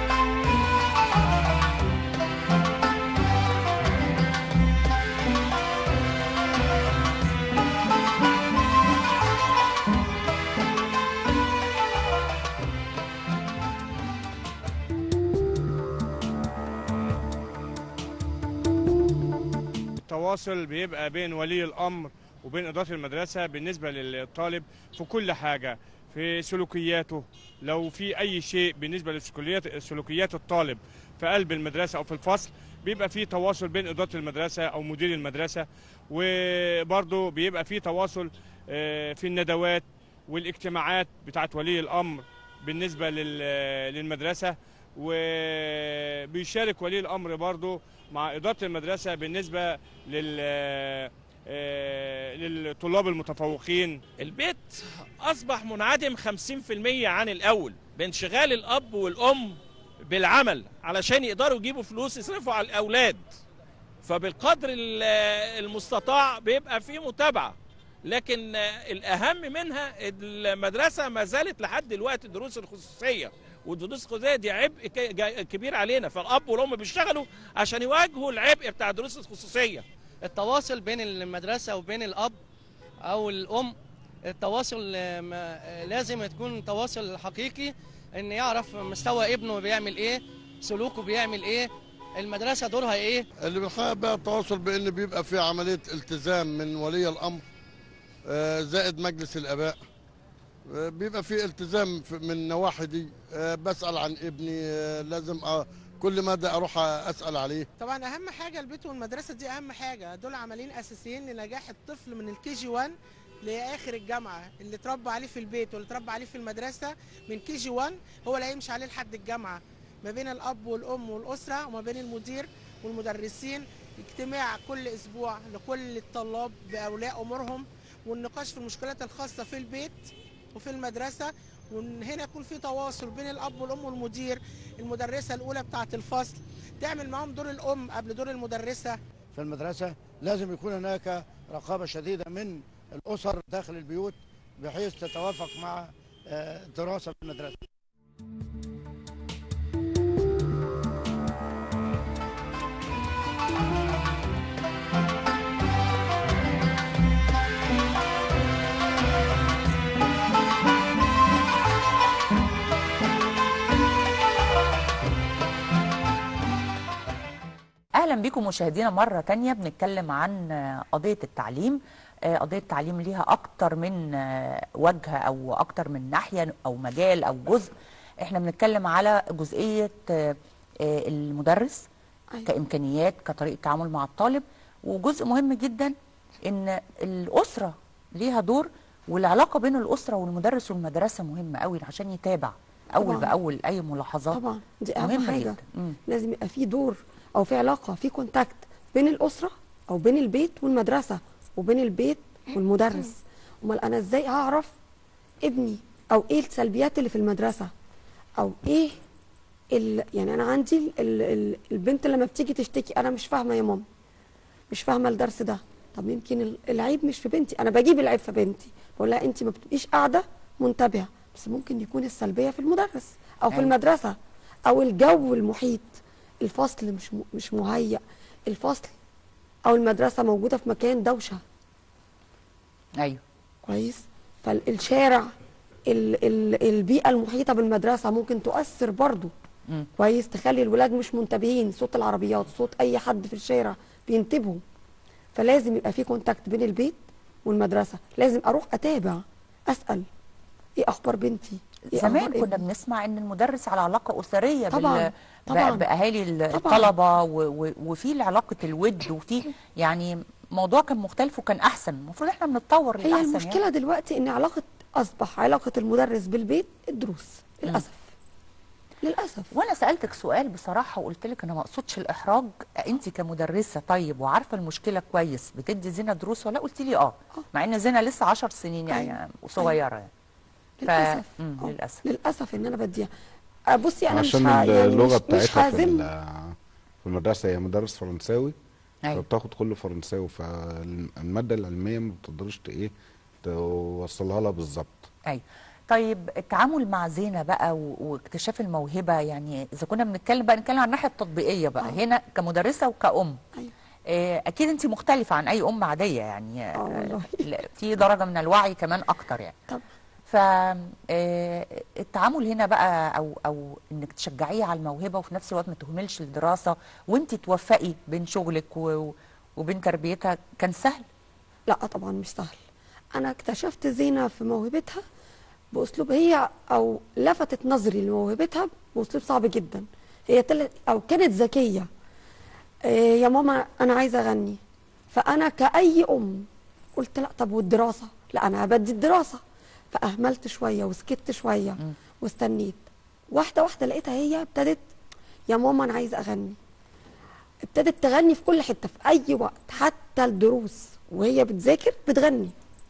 التواصل بيبقى بين ولي الامر وبين اداره المدرسه بالنسبه للطالب في كل حاجه في سلوكياته لو في اي شيء بالنسبه لسلوكيات سلوكيات الطالب في قلب المدرسه او في الفصل بيبقى في تواصل بين اداره المدرسه او مدير المدرسه وبرضه بيبقى في تواصل آه، في الندوات والاجتماعات بتاعت ولي الامر بالنسبه لل- للمدرسه وبيشارك ولي الامر برضه مع اداره المدرسه بالنسبه لل آه، للطلاب المتفوقين البيت أصبح منعدم 50% عن الأول بانشغال الأب والأم بالعمل علشان يقدروا يجيبوا فلوس يصرفوا على الأولاد فبالقدر ال- المستطاع بيبقى في متابعة لكن الأهم منها المدرسة ما زالت لحد دلوقتي الدروس الخصوصية والدروس الخصوصية دي عبء ك- جا- كبير علينا فالأب والأم بيشتغلوا عشان يواجهوا العبء بتاع الدروس الخصوصية التواصل بين المدرسة وبين الأب أو الأم التواصل آه، ما- آه، لازم تكون تواصل حقيقي ان يعرف مستوى ابنه بيعمل ايه سلوكه بيعمل ايه المدرسه دورها ايه اللي بنحقق بقى التواصل بان بيبقى في عمليه التزام من ولي الامر آه، زائد مجلس الاباء آه، بيبقى في التزام في- من النواحي دي آه، بسال عن ابني آه، لازم أ- كل مدى اروح اسال عليه طبعا اهم حاجه البيت والمدرسه دي اهم حاجه دول عملين اساسيين لنجاح الطفل من الكي جي 1 لاخر الجامعه اللي اتربى عليه في البيت واللي اتربى عليه في المدرسه من كي جي 1 هو اللي هيمشي عليه لحد الجامعه ما بين الاب والام والاسره وما بين المدير والمدرسين اجتماع كل اسبوع لكل الطلاب باولياء امورهم والنقاش في المشكلات الخاصه في البيت وفي المدرسه وان هنا يكون في تواصل بين الاب والام والمدير المدرسه الاولى بتاعه الفصل تعمل معاهم دور الام قبل دور المدرسه في المدرسة لازم يكون هناك رقابة شديدة من الأسر داخل البيوت بحيث تتوافق مع آه، الدراسة في المدرسة اهلا بكم مشاهدينا مره تانية بنتكلم عن آه، قضيه التعليم آه، قضيه التعليم ليها اكتر من آه، وجه او اكتر من ناحيه او مجال او جزء احنا بنتكلم على جزئيه آه، آه، المدرس أيوة. كامكانيات كطريقه تعامل مع الطالب وجزء مهم جدا ان الاسره ليها دور والعلاقه بين الاسره والمدرس والمدرسه مهمه قوي عشان يتابع اول طبعاً. باول اي ملاحظات طبعا دي اهم مهمة حاجه جداً. مم. لازم يبقى في دور او في علاقه في كونتاكت بين الاسره او بين البيت والمدرسه وبين البيت والمدرس امال انا ازاي هعرف ابني او ايه السلبيات اللي في المدرسه او ايه ال... يعني انا عندي ال... ال... ال- البنت لما بتيجي تشتكي انا مش فاهمه يا ماما مش فاهمه الدرس ده طب يمكن ال- العيب مش في بنتي انا بجيب العيب في بنتي بقول لها انت ما بتبقيش قاعده منتبهه بس ممكن يكون السلبيه في المدرس او في أيوة. المدرسه او الجو المحيط الفصل مش م- مش مهيأ الفصل او المدرسه موجوده في مكان دوشه ايوه كويس فالشارع ال ال البيئه المحيطه بالمدرسه ممكن تؤثر برضو مم. كويس تخلي الولاد مش منتبهين صوت العربيات صوت اي حد في الشارع بينتبهوا فلازم يبقى في كونتاكت بين البيت والمدرسه لازم اروح اتابع اسال ايه اخبار بنتي إيه زمان أخبار كنا ابني؟ بنسمع ان المدرس على علاقه اسريه طبعاً، بال... طبعاً. ب- باهالي ال- طبعاً. الطلبه و... و... وفي علاقه الود وفي يعني موضوع كان مختلف وكان احسن المفروض احنا بنتطور هي للاحسن المشكله يعني. دلوقتي ان علاقه اصبح علاقه المدرس بالبيت الدروس للاسف للاسف وانا سالتك سؤال بصراحه وقلت لك انا ما اقصدش الاحراج انت كمدرسه طيب وعارفه المشكله كويس بتدي زينه دروس ولا قلت لي اه مع ان زينه لسه 10 سنين يعني أيوة. صغيره يعني ف... للاسف مم، آه. للاسف للاسف ان انا بديها آه، بصي انا عشان مش ه... يعني اللغه مش, مش بتاعتها في هذم ال- في المدرسه هي مدرس فرنساوي ايوه فبتاخد كله فرنساوي فالماده العلميه ما بتقدرش ت- ايه توصلها لها بالظبط ايوه طيب التعامل مع زينه بقى و- واكتشاف الموهبه يعني اذا كنا بنتكلم بقى نتكلم عن الناحيه التطبيقيه بقى آه. هنا كمدرسه وكأم أيوة. آه، اكيد انت مختلفه عن اي ام عاديه يعني اه والله لا، في درجه من الوعي كمان اكتر يعني طبعا ف آه، التعامل هنا بقى او او انك تشجعيه على الموهبه وفي نفس الوقت ما تهملش الدراسه وانت توفقي بين شغلك و- وبين تربيتها كان سهل لا طبعا مش سهل انا اكتشفت زينه في موهبتها باسلوب هي او لفتت نظري لموهبتها باسلوب صعب جدا هي تلت او كانت ذكيه إيه يا ماما انا عايزه اغني فانا كاي ام قلت لا طب والدراسه لا انا هبدي الدراسه فاهملت شويه وسكت شويه واستنيت واحده واحده لقيتها هي ابتدت يا ماما انا عايزه اغني ابتدت تغني في كل حته في اي وقت حتى الدروس وهي بتذاكر بتغني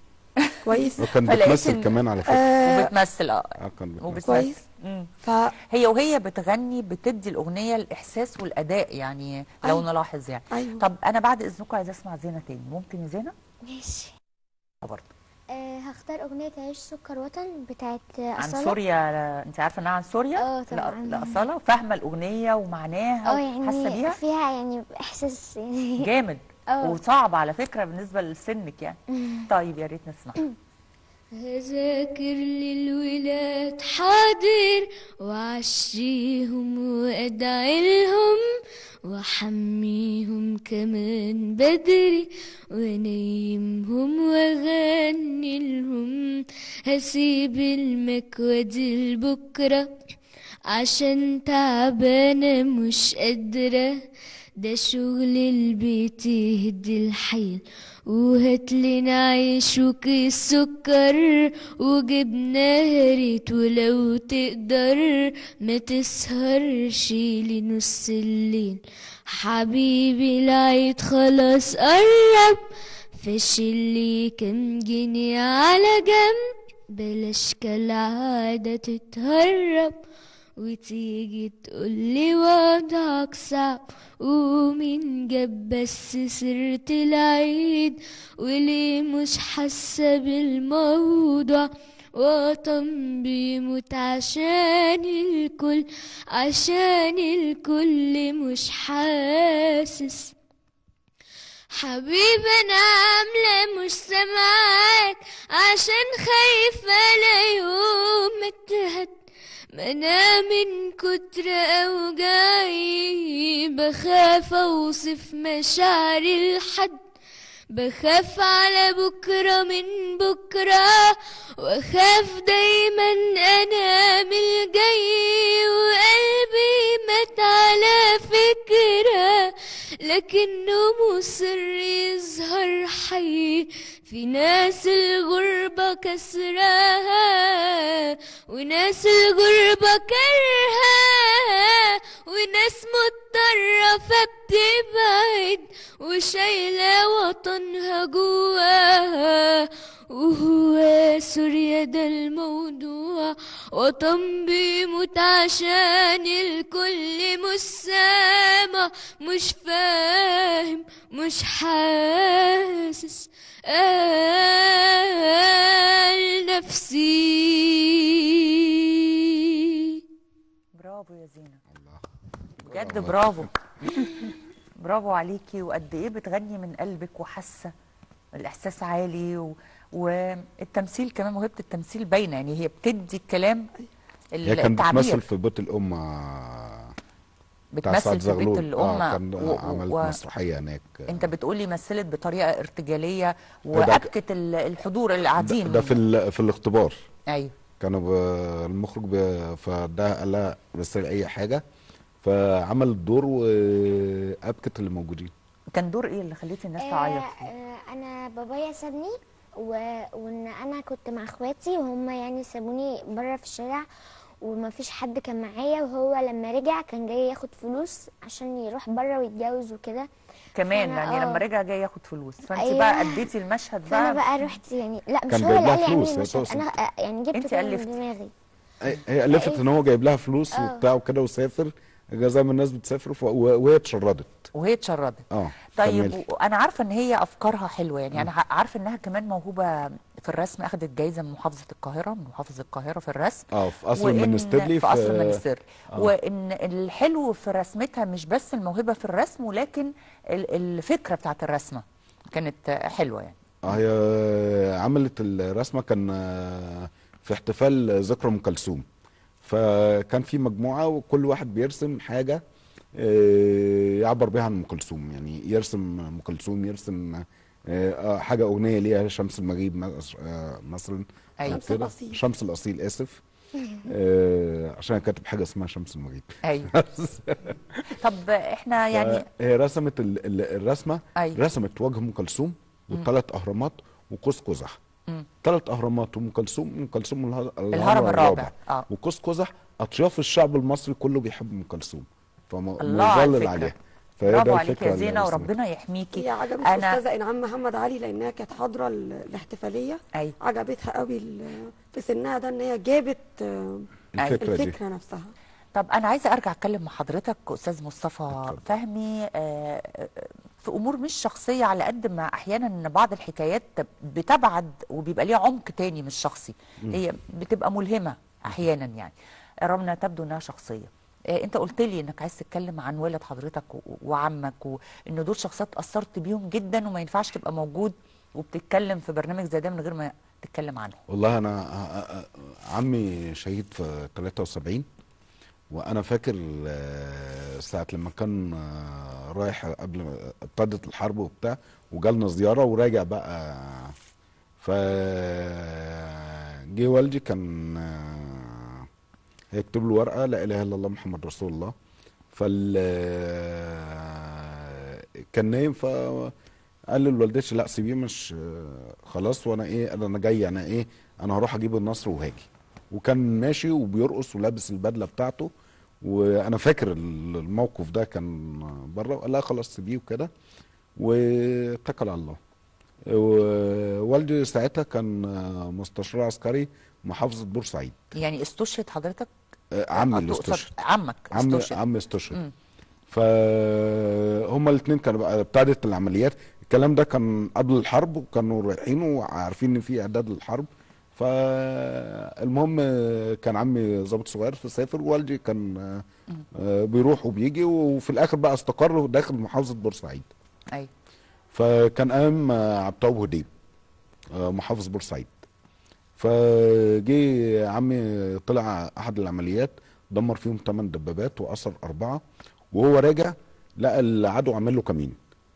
كويس وكان فلقيت بتمثل إن- كمان على فكره آه وبتمثل اه آه، كان بتمثل. وبتمثل كويس. مم. ف هي وهي بتغني بتدي الاغنيه الاحساس والاداء يعني لو أيوة. نلاحظ يعني ايوه طب انا بعد اذنكم عايزه اسمع زينه تاني ممكن يا زينه ماشي برضه أه هختار أغنية عيش سكر وطن بتاعت عن أصالة سوريا انت عارفه انها عن سوريا اه لا طبعا لا اصاله فاهمه الاغنيه ومعناها اه حاسه يعني بيها فيها يعني إحساس يعني جامد اه. وصعب على فكره بالنسبه لسنك يعني طيب يا ريت نسمع هذاكر للولاد حاضر وعشيهم وادعي لهم وحميهم كمان بدري ونيمهم واغني لهم هسيب المكوى دي لبكره عشان تعبانه مش قادره ده شغل البيت يهدي الحيل وهاتلي نعيش وكيس سكر وجبنة ريت ولو تقدر ما تسهرش لنص الليل حبيبي العيد خلاص قرب فشلي كام جنيه على جنب بلاش كالعادة تتهرب وتيجي تقولي وضعك صعب ومين جاب بس سيرة العيد وليه مش حاسة بالموضوع وطن بيموت عشان الكل عشان الكل مش حاسس حبيبي انا عاملة مش سامعاك عشان خايفة لا يوم اتهد ما انا من كتر اوجاعي بخاف اوصف مشاعري لحد بخاف على بكرة من بكرة واخاف دايما انا من الجاي وقلبي مات على فكرة لكنه مصر يظهر حي في ناس الغربة كسرها وناس الغربة كرها وناس مضطرة فبتبعد وشايلة وطنها جواها وهو سوريا ده الموضوع وطن بيموت عشان الكل مش سامع مش فاهم مش حاسس قال نفسي برافو يا زينة بجد برافو برافو عليكي وقد ايه بتغني من قلبك وحاسه الاحساس عالي و... والتمثيل كمان موهبه التمثيل باينه يعني هي بتدي الكلام هي كانت التعبير بتمثل في بيت الأم آه، بتاع بتمثل سعد في بيت زغلول. الأم اه كان و- و- عملت و- مسرحية هناك انت بتقولي مثلت بطريقه ارتجاليه ده- وابكت ال- الحضور اللي ده, قاعدين ده في ال- في الاختبار ايوه كانوا ب- المخرج ب- فده قال لها رسل اي حاجه فعمل الدور وابكت اللي موجودين كان دور ايه اللي خليتي الناس تعيط آه، آه، انا بابايا سابني و... وان انا كنت مع اخواتي وهم يعني سابوني بره في الشارع وما فيش حد كان معايا وهو لما رجع كان جاي ياخد فلوس عشان يروح بره ويتجوز وكده كمان فأنا- يعني آه. لما رجع جاي ياخد فلوس فانت أيوة. بقى اديتي المشهد فانا بقى بقى رحت يعني لا مش كان هو جايب اللي لها قال لي فلوس، اعملي هي المشهد تقصد. انا آه، يعني جبت أنت كده من ألفتي. دماغي هي- هي الفت ان هو جايب لها فلوس آه. وبتاع وكده وسافر زي ما الناس بتسافر ف- و- وهي اتشردت وهي اتشردت اه طيب كملي. وانا عارفه ان هي افكارها حلوه يعني انا ع- عارفه انها كمان موهوبه في الرسم اخذت جايزه من محافظه القاهره من محافظ القاهره في الرسم اه في قصر وإن- المنستيرلي في قصر المنستيرلي آه. وان الحلو في رسمتها مش بس الموهبه في الرسم ولكن ال- الفكره بتاعت الرسمه كانت حلوه يعني اه هي عملت الرسمه كان آه، في احتفال ذكرى ام كلثوم فكان في مجموعه وكل واحد بيرسم حاجه آه، يعبر بيها عن ام كلثوم يعني يرسم ام كلثوم يرسم آه، آه، حاجه اغنيه ليها شمس المغيب مس- آه، مثلا أو أيوة. شمس كده. الأصيل. شمس الاصيل اسف آه، عشان أنا كاتب حاجه اسمها شمس المغيب ايوه طب احنا يعني هي رسمت ال- ال- الرسمه أيوة. رسمت وجه ام كلثوم والثلاث اهرامات وقوس قزح مم. ثلاث اهرامات ام كلثوم ام كلثوم الهر- الهرم الرابع اه وقوس قزح اطياف الشعب المصري كله بيحب ام كلثوم الله على فمظلل الفكرة. عليها فهي برافو ده عليك الفكره يا اللي زينه رسمتها. وربنا يحميكي هي عجبت انا الاستاذه انعام محمد علي لانها كانت حاضره ال- الاحتفاليه ايوه عجبتها قوي ال- في سنها ده ان هي جابت آه، الفكره دي الفكره نفسها طب انا عايزه ارجع اتكلم مع حضرتك استاذ مصطفى فهمي آه، آه، في امور مش شخصيه على قد ما احيانا ان بعض الحكايات بتبعد وبيبقى ليها عمق تاني مش شخصي هي بتبقى ملهمه احيانا يعني رمنا تبدو انها شخصيه آه، انت قلت لي انك عايز تتكلم عن والد حضرتك و- وعمك وان دول شخصيات اثرت بيهم جدا وما ينفعش تبقى موجود وبتتكلم في برنامج زي ده من غير ما تتكلم عنه والله انا ع- ع- عمي شهيد في 73 وانا فاكر آه، ساعه لما كان آه، رايح قبل ما ابتدت الحرب وبتاع وجالنا زياره وراجع بقى ف جه والدي كان آه، هيكتب له ورقه لا اله الا الله محمد رسول الله فال كان نايم ف قال لوالدتي لا سيبيه مش خلاص وانا ايه انا جاي انا ايه انا هروح اجيب النصر وهاجي وكان ماشي وبيرقص ولابس البدله بتاعته وانا فاكر الموقف ده كان بره قال لا خلاص سيبيه وكده واتكل على الله ووالدي ساعتها كان مستشار عسكري محافظه بورسعيد يعني استشهد حضرتك عمي اللي تقصد استشهد عمك عمي استشهد. عمي استشهد مم. فهما الاثنين كانوا بقى ابتدت العمليات الكلام ده كان قبل الحرب وكانوا رايحين وعارفين ان في اعداد للحرب فالمهم كان عمي ضابط صغير فسافر ووالدي كان آه، بيروح وبيجي وفي الاخر بقى استقر داخل محافظه بورسعيد ايوه فكان قام عبد التواب هديب آه، محافظ بورسعيد فجي عمي طلع احد العمليات دمر فيهم ثمان دبابات واثر اربعه وهو راجع لقى العدو عامل له كمين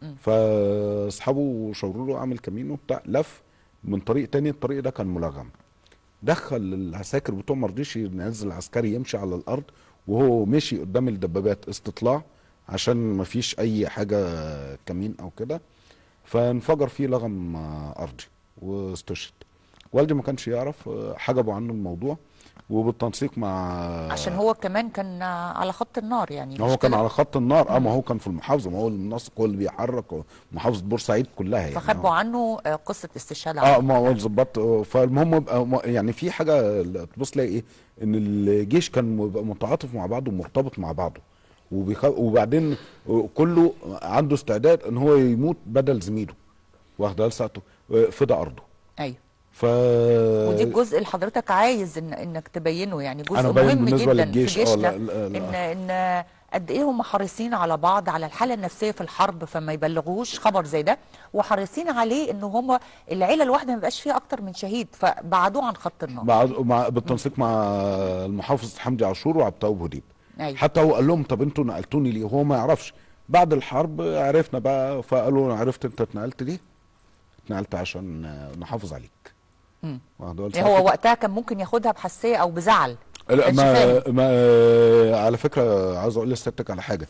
فاصحابه شاوروا له اعمل كمين وبتاع لف من طريق تاني الطريق ده كان ملغم دخل العساكر بتوع ما رضيش ينزل العسكري يمشي على الارض وهو مشي قدام الدبابات استطلاع عشان ما فيش اي حاجه كمين او كده فانفجر فيه لغم آه، ارضي واستشهد والدي ما كانش يعرف آه، حجبوا عنه الموضوع وبالتنسيق مع عشان هو كمان كان على خط النار يعني هو مش كان كده؟ على خط النار اه ما هو كان في المحافظه ما هو المنسق هو اللي بيحرك محافظه بورسعيد كلها يعني فخبوا عنه آه، قصه استشهاد اه عمك. ما هو ظبط فالمهم يبقى م- يعني في حاجه تبص تلاقي ايه ان الجيش كان بيبقى متعاطف مع بعضه ومرتبط مع بعضه وبيخ... وبعدين كله عنده استعداد ان هو يموت بدل زميله واخد بالك ساعته فدى ارضه ايوه ف ودي الجزء اللي حضرتك عايز إن انك تبينه يعني جزء أنا باين مهم بالنسبة جدا للجيش، في آه، جيشنا لا- لا- لا. ان ان قد ايه هم حريصين على بعض على الحاله النفسيه في الحرب فما يبلغوش خبر زي ده وحريصين عليه ان هم العيله الواحده ما يبقاش فيها اكتر من شهيد فبعدوه عن خط النار مع مع بالتنسيق مع المحافظ حمدي عاشور وعبد التواب هديب أيوة. حتى هو قال لهم طب انتوا نقلتوني ليه هو ما يعرفش بعد الحرب عرفنا بقى فقالوا انا عرفت انت اتنقلت ليه اتنقلت عشان نحافظ عليك مم. واخد بالك يعني هو ساعتك؟ وقتها كان ممكن ياخدها بحساسيه او بزعل لا كانش ما, فاهم. ما على فكره عاوز اقول لسيادتك على حاجه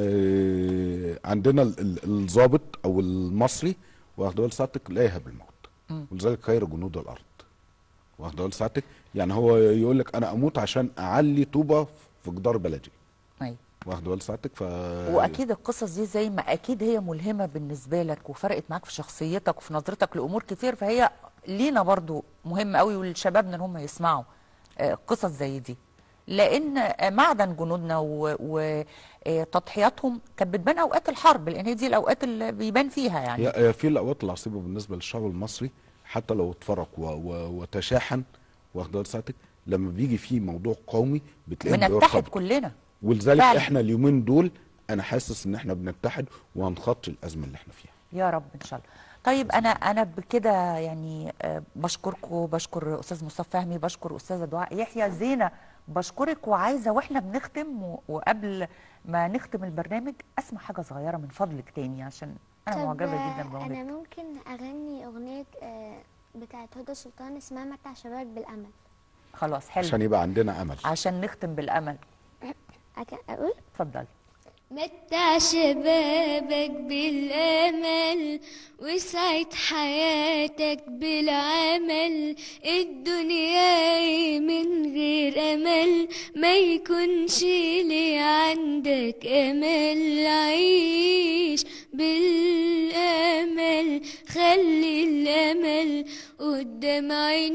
آه، عندنا ال- ال- الضابط او المصري واخد بال سعادتك لا يهب الموت مم. ولذلك خير جنود الارض واخد بال سعادتك يعني هو يقول لك انا اموت عشان اعلي طوبه في جدار بلدي ايوه واخد بال سعادتك ف واكيد القصص دي زي ما اكيد هي ملهمه بالنسبه لك وفرقت معاك في شخصيتك وفي نظرتك لامور كتير فهي لينا برضو مهم قوي ولشبابنا ان هم يسمعوا آه، قصص زي دي لان آه، معدن جنودنا وتضحياتهم كانت بتبان اوقات الحرب لان هي دي الاوقات اللي بيبان فيها يعني هي هي في الاوقات العصيبه بالنسبه للشعب المصري حتى لو اتفرق و... و... وتشاحن واخد بال سعادتك لما بيجي فيه موضوع قومي بتلاقيه بنتحد كلنا ولذلك فعلا. احنا اليومين دول انا حاسس ان احنا بنتحد وهنخطي الازمه اللي احنا فيها يا رب ان شاء الله طيب انا انا بكده يعني آه، بشكركم بشكر استاذ مصطفى فهمي بشكر استاذه دعاء يحيى زينه بشكرك وعايزه واحنا بنختم و- وقبل ما نختم البرنامج اسمع حاجه صغيره من فضلك تاني عشان انا طب معجبه جدا انا بموهبتك ممكن اغني اغنيه آه، بتاعت هدى سلطان اسمها متع شبابك بالامل خلاص حلو عشان يبقى عندنا امل عشان نختم بالامل أك- اقول اتفضل متع شبابك بالامل وسعد حياتك بالعمل الدنيا من غير امل ما يكونش لي عندك امل عيش بالامل خلي الامل قدام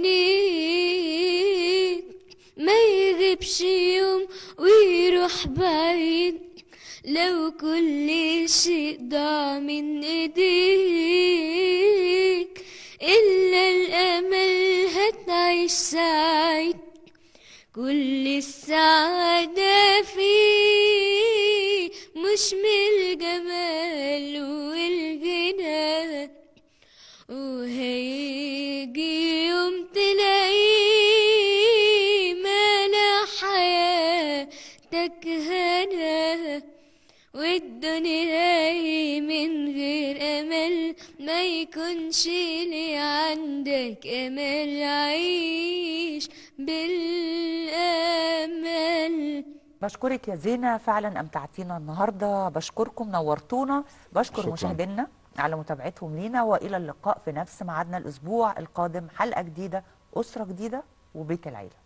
عينيك ما يغيبش يوم ويروح بعيد لو كل شيء ضاع من ايديك الا الامل هتعيش سعيد كل السعادة فيه مش من الجمال والغنى نهاية من غير أمل ما يكونش لي عندك أمل عيش بالأمل بشكرك يا زينة فعلا أمتعتينا النهاردة بشكركم نورتونا بشكر شكراً. مشاهدينا على متابعتهم لينا وإلى اللقاء في نفس ميعادنا الأسبوع القادم حلقة جديدة أسرة جديدة وبيت العيلة